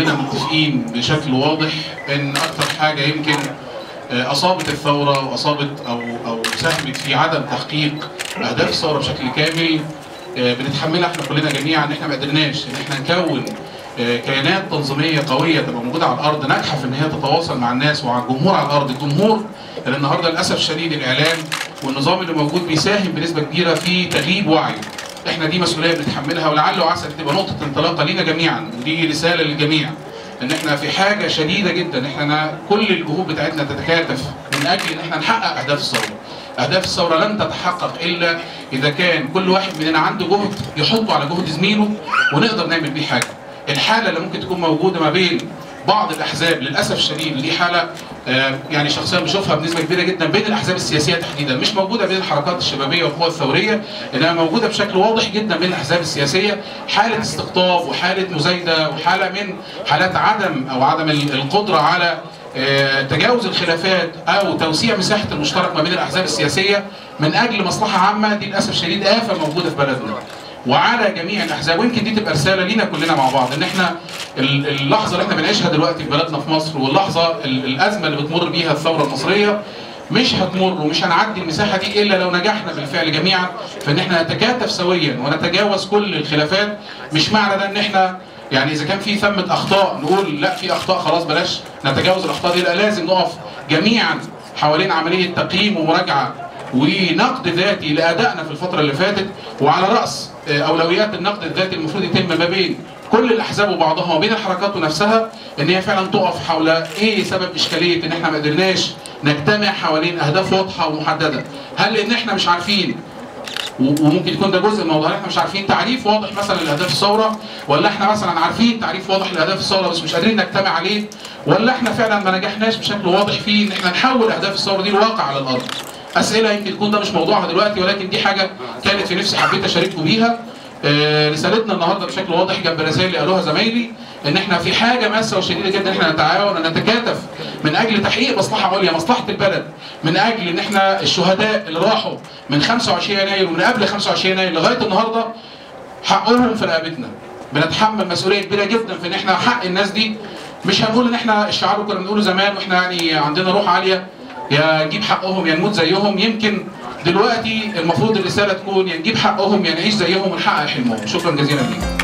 كلنا متفقين بشكل واضح ان اكثر حاجه يمكن اصابت الثوره واصابت او او ساهمت في عدم تحقيق اهداف الثوره بشكل كامل بنتحملها احنا كلنا جميعا ان احنا ما قدرناش ان احنا نكون كيانات تنظيميه قويه تبقى موجوده على الارض ناجحه في ان هي تتواصل مع الناس ومع الجمهور على الارض، الجمهور اللي النهارده للاسف الشديد الاعلام والنظام اللي موجود بيساهم بنسبه كبيره في تغييب وعيه. احنا دي مسؤوليه بنتحملها ولعل وعسى تبقى نقطه انطلاقه لينا جميعا ودي رساله للجميع ان احنا في حاجه شديده جدا احنا كل الجهود بتاعتنا تتكاتف من اجل ان احنا نحقق اهداف الثوره. اهداف الثوره لن تتحقق الا اذا كان كل واحد مننا عنده جهد يحطه على جهد زميله ونقدر نعمل بيه حاجه. الحاله اللي ممكن تكون موجوده ما بين بعض الاحزاب للاسف الشديد دي حاله آه يعني شخصيا بشوفها بنسبه كبيره جدا بين الاحزاب السياسيه تحديدا مش موجوده بين الحركات الشبابيه والقوى الثوريه انها موجوده بشكل واضح جدا بين الاحزاب السياسيه حاله استقطاب وحاله مزايده وحاله من حالات عدم او عدم القدره على آه تجاوز الخلافات او توسيع مساحه المشترك ما بين الاحزاب السياسيه من اجل مصلحه عامه دي للاسف الشديد افه موجوده في بلدنا. وعلى جميع الاحزاب ويمكن دي تبقى رساله لينا كلنا مع بعض ان احنا اللحظه اللي احنا بنعيشها دلوقتي في بلدنا في مصر واللحظه الازمه اللي بتمر بيها الثوره المصريه مش هتمر ومش هنعدي المساحه دي الا لو نجحنا بالفعل جميعا في ان احنا نتكاتف سويا ونتجاوز كل الخلافات مش معنى ده ان احنا يعني اذا كان في ثمه اخطاء نقول لا في اخطاء خلاص بلاش نتجاوز الاخطاء دي لا لازم نقف جميعا حوالين عمليه تقييم ومراجعه ونقد ذاتي لادائنا في الفتره اللي فاتت وعلى راس اولويات النقد الذاتي المفروض يتم ما بين كل الاحزاب وبعضها وبين الحركات نفسها ان هي فعلا تقف حول ايه سبب اشكاليه ان احنا ما قدرناش نجتمع حوالين اهداف واضحه ومحدده هل ان احنا مش عارفين وممكن يكون ده جزء من الموضوع احنا مش عارفين تعريف واضح مثلا لاهداف الثوره ولا احنا مثلا عارفين تعريف واضح لاهداف الثوره بس مش قادرين نجتمع عليه ولا احنا فعلا ما نجحناش بشكل واضح في ان احنا نحول اهداف الثوره دي لواقع على الارض اسئله يمكن تكون ده مش موضوعها دلوقتي ولكن دي حاجه كانت في نفسي حبيت اشارككم بيها آه رسالتنا النهارده بشكل واضح جنب الرسائل اللي قالوها زمايلي ان احنا في حاجه ماسه وشديده جدا ان احنا نتعاون ونتكاتف من اجل تحقيق مصلحه عليا مصلحه البلد من اجل ان احنا الشهداء اللي راحوا من 25 يناير ومن قبل 25 يناير لغايه النهارده حقهم في رقبتنا بنتحمل مسؤوليه كبيره جدا في ان احنا حق الناس دي مش هنقول ان احنا الشعار كنا بنقوله زمان واحنا يعني عندنا روح عاليه يا نجيب حقهم يا نموت زيهم يمكن دلوقتي المفروض الرساله تكون يا نجيب حقهم يا نعيش زيهم ونحقق حلمهم شكرا جزيلا ليكم